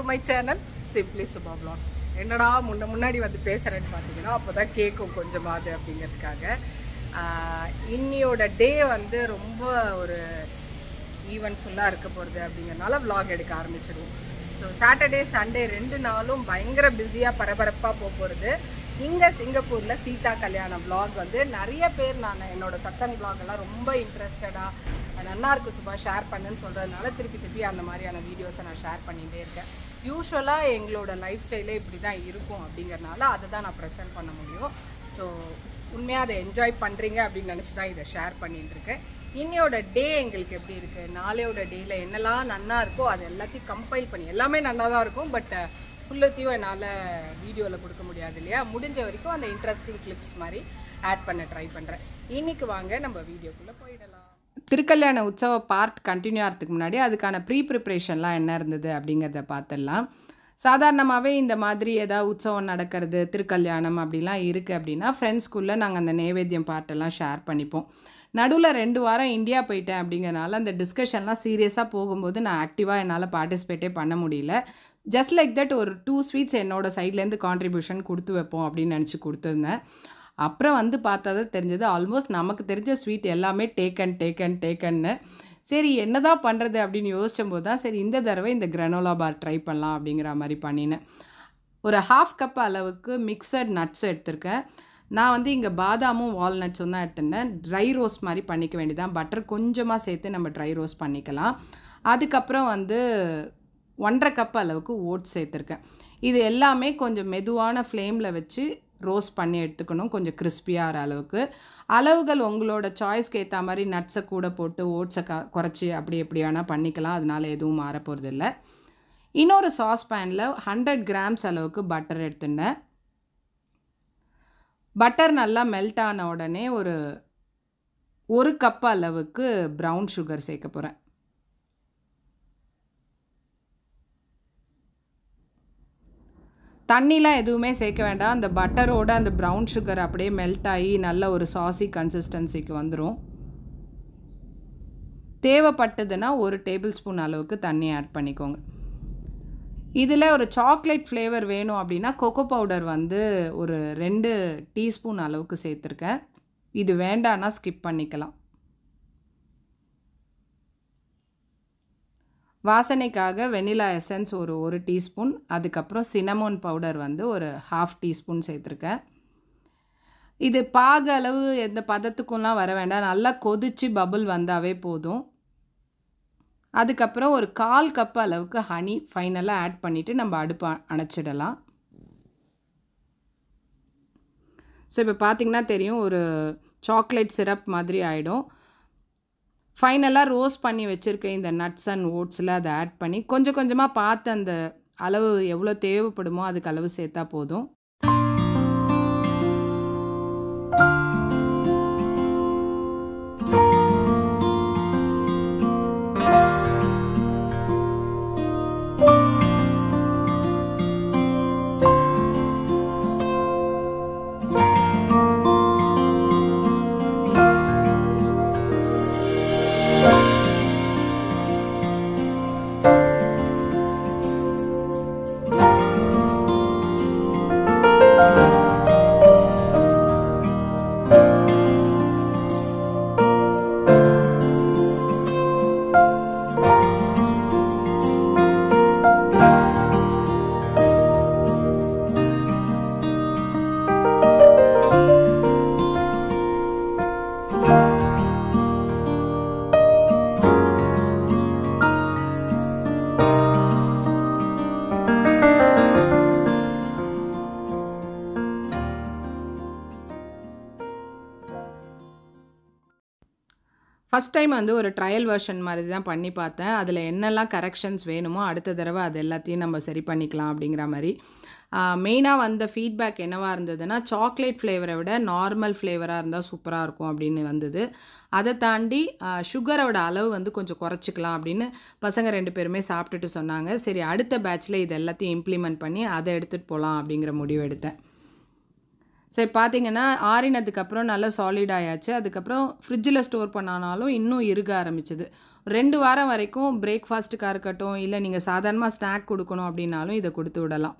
my channel சிப்ளி Suba vlogs என்னடா முன்ன முன்னாடி வந்து பேசுகிறேன்னு பார்த்தீங்கன்னா அப்போ தான் கேட்கும் கொஞ்சமாவது அப்படிங்கிறதுக்காக ஆஹ் இன்னியோட டே வந்து ரொம்ப ஒரு ஈவெண்ட் ஃபுல்லாக இருக்க போகிறது அப்படிங்கிறனால vlog எடுக்க ஆரம்பிச்சிடுவோம் ஸோ சாட்டர்டே சண்டே ரெண்டு நாளும் பயங்கர பிஸியாக பரபரப்பாக போக போகிறது இங்கே சிங்கப்பூரில் சீதா கல்யாணம் vlog வந்து நிறைய பேர் நான் என்னோட சத்சங் vlog எல்லாம் ரொம்ப இன்ட்ரெஸ்டடாக நல்லா இருக்கு சுபா ஷேர் பண்ணுன்னு சொல்கிறதுனால திருப்பி திருப்பி அந்த மாதிரியான வீடியோஸை நான் ஷேர் பண்ணிகிட்டே இருக்கேன் யூஸ்வலாக எங்களோட லைஃப் ஸ்டைலே இப்படி தான் இருக்கும் அப்படிங்கறனால அதை தான் நான் ப்ரெசென்ட் பண்ண முடியும் ஸோ உண்மையாக அதை என்ஜாய் பண்ணுறீங்க அப்படின்னு நினச்சி தான் இதை ஷேர் பண்ணிட்டு இருக்கேன் இன்னையோட டே எங்களுக்கு எப்படி இருக்குது நாளையோட டேயில் என்னெல்லாம் நன்னா இருக்கோ அது எல்லாத்தையும் கம்பைல் பண்ணி எல்லாமே நன்னா தான் இருக்கும் பட் ஃபுல்லத்தையும் என்னால் வீடியோவில் கொடுக்க முடியாது இல்லையா முடிஞ்ச வரைக்கும் அந்த இன்ட்ரெஸ்டிங் கிளிப்ஸ் மாதிரி ஆட் பண்ண ட்ரை பண்ணுறேன் இன்னைக்கு வாங்க நம்ம வீடியோக்குள்ளே போயிடலாம் திருக்கல்யாண உற்சவ பார்ட் கண்டினியூ ஆகிறதுக்கு முன்னாடி அதுக்கான ப்ரீ ப்ரிப்ரேஷன்லாம் என்ன இருந்தது அப்படிங்கிறத பார்த்துடலாம் சாதாரணமாகவே இந்த மாதிரி ஏதாவது உற்சவம் நடக்கிறது திருக்கல்யாணம் அப்படிலாம் இருக்குது அப்படின்னா ஃப்ரெண்ட்ஸ்குள்ளே நாங்கள் அந்த நைவேத்தியம் பார்ட்டெல்லாம் ஷேர் பண்ணிப்போம் நடுவில் ரெண்டு வாரம் இந்தியா போயிட்டேன் அப்படிங்கிறனால அந்த டிஸ்கஷன்லாம் சீரியஸாக போகும்போது நான் ஆக்டிவாக என்னால் பார்ட்டிசிபேட்டே பண்ண முடியல ஜஸ்ட் லைக் தட் ஒரு டூ ஸ்வீட்ஸ் என்னோட சைட்லேருந்து கான்ட்ரிபியூஷன் கொடுத்து வைப்போம் அப்படின்னு நினச்சி கொடுத்துருந்தேன் அப்புறம் வந்து பார்த்தா தான் தெரிஞ்சது ஆல்மோஸ்ட் நமக்கு தெரிஞ்ச ஸ்வீட் எல்லாமே டேக்கன் டேக்கன் டேக்கன்னு சரி என்னதான் பண்ணுறது அப்படின்னு யோசிச்சும்போது தான் சரி இந்த தடவை இந்த கிரனோலா பார் ட்ரை பண்ணலாம் அப்படிங்கிற மாதிரி பண்ணினேன் ஒரு ஹாஃப் கப் அளவுக்கு மிக்சட் நட்ஸ் எடுத்திருக்கேன் நான் வந்து இங்கே பாதாமும் வால்நட்ஸும் தான் எடுத்திருந்தேன் ட்ரை ரோஸ்ட் மாதிரி பண்ணிக்க வேண்டியதான் பட்டர் கொஞ்சமாக சேர்த்து நம்ம ட்ரை ரோஸ்ட் பண்ணிக்கலாம் அதுக்கப்புறம் வந்து ஒன்றரை கப் அளவுக்கு ஓட்ஸ் சேர்த்துருக்கேன் இது எல்லாமே கொஞ்சம் மெதுவான ஃப்ளேமில் வச்சு ரோஸ்ட் பண்ணி எடுத்துக்கணும் கொஞ்சம் கிறிஸ்பியாக அளவுக்கு அளவுகள் உங்களோட சாய்ஸ்க்கு ஏற்ற மாதிரி நட்ஸை கூட போட்டு ஓட்ஸை க குறைச்சி அப்படி எப்படி வேணால் பண்ணிக்கலாம் அதனால எதுவும் மாற போகிறதில்ல இன்னொரு சாஸ் பேனில் ஹண்ட்ரட் கிராம்ஸ் அளவுக்கு பட்டர் எடுத்துட்டேன் பட்டர் நல்லா மெல்ட் ஆன உடனே ஒரு ஒரு கப் அளவுக்கு ப்ரௌன் சுகர் சேர்க்க போகிறேன் தண்ணிலாம் எதுவுமே சேர்க்க வேண்டாம் அந்த பட்டரோட அந்த ப்ரௌன் சுகர் அப்படியே மெல்ட் ஆகி நல்ல ஒரு சாசி கன்சிஸ்டன்சிக்கு வந்துடும் தேவைப்பட்டதுன்னா ஒரு டேபிள் ஸ்பூன் அளவுக்கு தண்ணி ஆட் பண்ணிக்கோங்க இதில் ஒரு சாக்லேட் ஃப்ளேவர் வேணும் அப்படின்னா கொக்கோ பவுடர் வந்து ஒரு ரெண்டு டீஸ்பூன் அளவுக்கு சேர்த்துருக்கேன் இது வேண்டான்னா ஸ்கிப் பண்ணிக்கலாம் வாசனைக்காக வெனிலா எசன்ஸ் ஒரு ஒரு டீஸ்பூன் அதுக்கப்புறம் சினமோன் பவுடர் வந்து ஒரு ஹாஃப் டீஸ்பூன் சேர்த்துருக்கேன் இது பாக அளவு எந்த பதத்துக்கும்லாம் வர வேண்டாம் நல்லா கொதித்து பபுள் வந்தாவே போதும் அதுக்கப்புறம் ஒரு கால் கப் அளவுக்கு ஹனி ஃபைனலாக ஆட் பண்ணிவிட்டு நம்ம அடுப்பை அணைச்சிடலாம் ஸோ இப்போ பார்த்திங்கன்னா தெரியும் ஒரு சாக்லேட் சிரப் மாதிரி ஆகிடும் ஃபைனலாக ரோஸ்ட் பண்ணி வச்சுருக்க இந்த நட்ஸ் அண்ட் ஓட்ஸில் அதை ஆட் பண்ணி கொஞ்சம் கொஞ்சமாக பார்த்து அந்த அளவு எவ்வளோ தேவைப்படுமோ அதுக்கு அளவு சேர்த்தா போதும் ஃபஸ்ட் டைம் வந்து ஒரு ட்ரையல் வெர்ஷன் மாதிரி தான் பண்ணி பார்த்தேன் அதில் என்னெல்லாம் கரெக்ஷன்ஸ் வேணுமோ அடுத்த தடவை அது எல்லாத்தையும் நம்ம சரி பண்ணிக்கலாம் அப்படிங்கிற மாதிரி மெயினாக வந்த ஃபீட்பேக் என்னவாக இருந்ததுன்னா சாக்லேட் ஃப்ளேவரை விட நார்மல் ஃப்ளேவராக இருந்தால் சூப்பராக இருக்கும் அப்படின்னு வந்தது அதை தாண்டி சுகரோட அளவு வந்து கொஞ்சம் குறைச்சிக்கலாம் அப்படின்னு பசங்க ரெண்டு பேருமே சாப்பிட்டுட்டு சொன்னாங்க சரி அடுத்த பேட்ச்சில் இது எல்லாத்தையும் இம்ப்ளிமெண்ட் பண்ணி அதை எடுத்துகிட்டு போகலாம் அப்படிங்கிற முடிவு எடுத்தேன் ஸோ இப்போ பார்த்தீங்கன்னா ஆறினதுக்கு அப்புறம் நல்லா சாலிட் ஆயாச்சு அதுக்கப்புறம் ஃப்ரிட்ஜில் ஸ்டோர் பண்ணானாலும் இன்னும் இருக ஆரம்பிச்சது ரெண்டு வாரம் வரைக்கும் பிரேக்ஃபாஸ்ட்டுக்காக இருக்கட்டும் இல்லை நீங்கள் சாதாரணமாக ஸ்நாக் கொடுக்கணும் அப்படின்னாலும் இதை கொடுத்து விடலாம்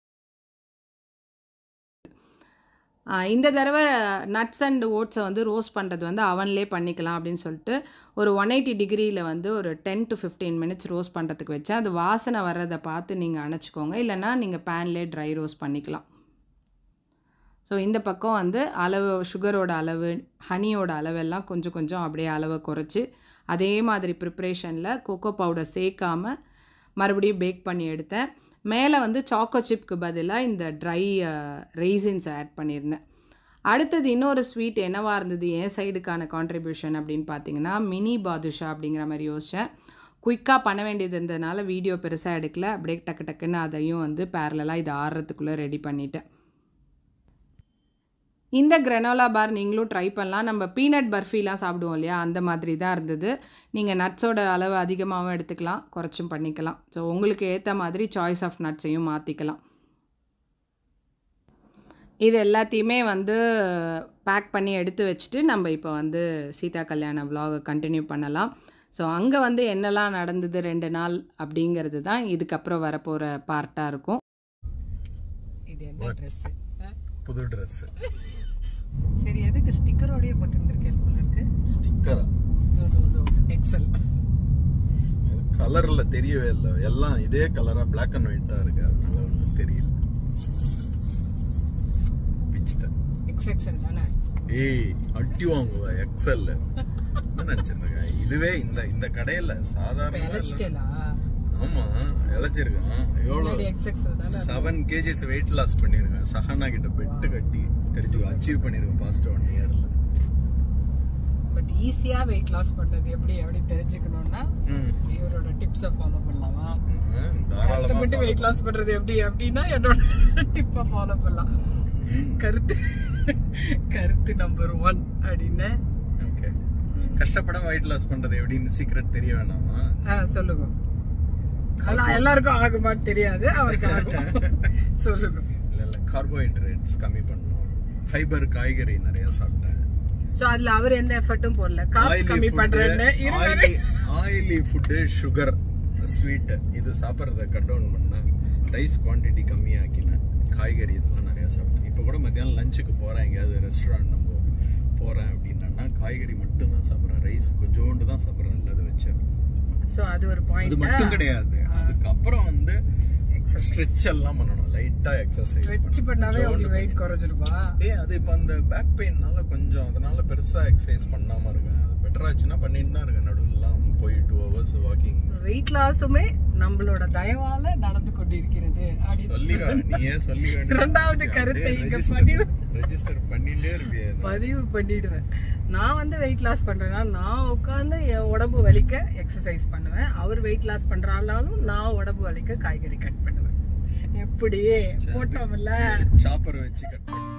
ஆ, இந்த தடவை நட்ஸ் அண்ட் ஓட்ஸை வந்து ரோஸ்ட் பண்ணுறது வந்து அவன்லே பண்ணிக்கலாம் அப்படின்னு சொல்லிட்டு ஒரு ஒன் எயிட்டி டிகிரியில் வந்து ஒரு ten to fifteen minutes roast பண்ணுறதுக்கு வச்சேன் அது வாசனை வர்றதை பார்த்து நீங்கள் அணைச்சிக்கோங்க இல்லைன்னா நீங்கள் பேன்லேயே ட்ரை ரோஸ்ட் பண்ணிக்கலாம் ஸோ இந்த பக்கம் வந்து அளவு சுகரோட அளவு ஹனியோட அளவெல்லாம் கொஞ்சம் கொஞ்சம் அப்படியே அளவை குறைச்சி அதே மாதிரி ப்ரிப்ரேஷனில் கோகோ பவுடர் சேர்க்காம மறுபடியும் பேக் பண்ணி எடுத்தேன் மேலே வந்து சாக்கோ சிப்க்கு பதிலாக இந்த ட்ரை ரெய்சின்ஸ் ஆட் பண்ணியிருந்தேன் அடுத்தது இன்னொரு ஸ்வீட் என்னவா இருந்தது என் சைடுக்கான கான்ட்ரிபியூஷன் அப்படின்னு பார்த்தீங்கன்னா மினி பாதுஷா அப்படிங்கிற மாதிரி யோசித்தேன் குயிக்காக பண்ண வேண்டியது இருந்ததுனால வீடியோ பெருசாக எடுக்கல அப்படியே டக்கு டக்குன்னு அதையும் வந்து பேரலாக இது ஆடுறதுக்குள்ளே ரெடி பண்ணிட்டேன் இந்த கிரனோலா பார் நீங்களும் ட்ரை பண்ணலாம் நம்ம பீனட் பர்ஃபிலாம் சாப்பிடுவோம் இல்லையா அந்த மாதிரி தான் இருந்தது நீங்கள் நட்ஸோட அளவு அதிகமாகவும் எடுத்துக்கலாம் குறைச்சும் பண்ணிக்கலாம் ஸோ உங்களுக்கு ஏற்ற மாதிரி சாய்ஸ் ஆஃப் நட்ஸையும் மாற்றிக்கலாம் இது எல்லாத்தையுமே வந்து பேக் பண்ணி எடுத்து வச்சுட்டு நம்ம இப்போ வந்து சீதா கல்யாண vlog கண்டினியூ பண்ணலாம் ஸோ அங்கே வந்து என்னெல்லாம் நடந்தது ரெண்டு நாள் அப்படிங்கிறது தான் இதுக்கப்புறம் வரப்போகிற பார்ட்டாக இருக்கும் இது என்ன ட்ரெஸ்ஸு புது ட்ரெஸ் சரி எதுக்கு ஸ்டிக்கரோடய போட்டுருக்கேன் போல இருக்கு ஸ்டிக்கரா தோ தோ தோ எக்ஸல் கலர்ல தெரியவே இல்லை எல்லாம் இதே கலரா Black அண்ட் ஒயிட்டா இருக்கு அதனால ஒன்றும் தெரியல பிச்சிட்டேன் எக்ஸ் எக்ஸல் தானே ஏய் அட்டி வாங்குவா எக்ஸல்ல என்ன நினைச்சிருக்கேன் இதுவே இந்த இந்த கடையில இப்போ சாதாரண இழைச்சிட்டேலா ஆமா இழைச்சிருக்கான் எவ்வளவு முன்னாடி எக்ஸ் எக்ஸல் தானே செவன் கேஜிஸ் வெயிட் லாஸ் பண்ணிருக்கேன் சஹானா கிட்ட பெட்டு கட்டி தெரிஞ்சு அச்சீவ் பண்ணிருக்கேன் பாஸ்ட் ஒன் இயர்ல பட் ஈஸியாக வெயிட் லாஸ் பண்ணுறது எப்படி எப்படி தெரிஞ்சுக்கணும்னா இவரோட டிப்ஸை ஃபாலோ பண்ணலாமா கஷ்டப்பட்டு வெயிட் லாஸ் பண்ணுறது எப்படி அப்படின்னா என்னோட டிப்பை ஃபாலோ பண்ணலாம் கருத்து கருத்து நம்பர் ஒன் அப்படின்னு ஓகே கஷ்டப்படாம வெயிட் லாஸ் பண்றது எப்படின்னு சீக்ரெட் தெரிய வேணாமா ஆ சொல்லுங்க ஆனால் எல்லாருக்கும் ஆகுமான்னு தெரியாது அவருக்கு ஆகும் சொல்லுங்க இல்ல இல்ல கார்போஹைட்ரேட்ஸ் கம்மி பண்ணணும் ஃபைபர் காய்கறி நிறைய சாப்பிட்டேன் சோ அதுல அவர் எந்த எஃபர்ட்டும் போடல காசு ஆயிலி கம்மி பண்றேன்னு oily oily food sugar sweet இது சாப்பிட்றத கட் டவுன் பண்ணா ரைஸ் குவான்டிட்டி கம்மியாக்கினேன் காய்கறி இதெல்லாம் நிறைய சாப்பிட்டேன் இப்போ கூட மத்தியானம் லஞ்சுக்கு போறேன் எங்கேயாவது ரெஸ்டாரண்ட் நம்ம போறேன் அப்படின்னா காய்கறி மட்டும் தான் சாப்பிட்றேன் ரைஸ் கொஞ்சோண்டு தான் சாப்பிட்றேன் இல்லாத வச்சு சோ அது ஒரு அது பாயிண்ட் மட்டும் கிடையாது அதுக்கப்புறம் வந்து ஸ்ட்ரெச் எல்லாம் பண்ணணும் லைட்டா எக்ஸசைஸ் ஸ்ட்ரெச் பண்ணாவே உங்களுக்கு வெயிட் குறைஞ்சிருப்பா ஏய் அது இப்போ அந்த பேக் பெயின்னால கொஞ்சம் அதனால பெருசா எக்ஸசைஸ் பண்ணாம இருக்கேன் அது பெட்டர் ஆச்சுன்னா பண்ணிட்டு தான் இருக்கேன் நடுவுலாம் போய் டூ ஹவர்ஸ் வாக்கிங் வெயிட் லாஸுமே நம்மளோட தயவால நடந்து கொண்டிருக்கிறது அப்படின்னு சொல்லி நீயே சொல்லி இரண்டாவது கருத்தை இங்க பதிவு ரெஜிஸ்டர் பண்ணிட்டே இருப்பியே பதிவு பண்ணிடுவேன் நான் வந்து வெயிட் லாஸ் பண்றேன்னா நான் உட்காந்து என் உடம்பு வலிக்க எக்ஸசைஸ் பண்ணுவேன் அவர் வெயிட் லாஸ் பண்றாலும் நான் உடம்பு வலிக்க காய்கறி கட் பண்ணுவேன் எப்படி போட்டோம்ல சாப்பர் வச்சு கட் பண்ணி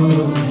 Oh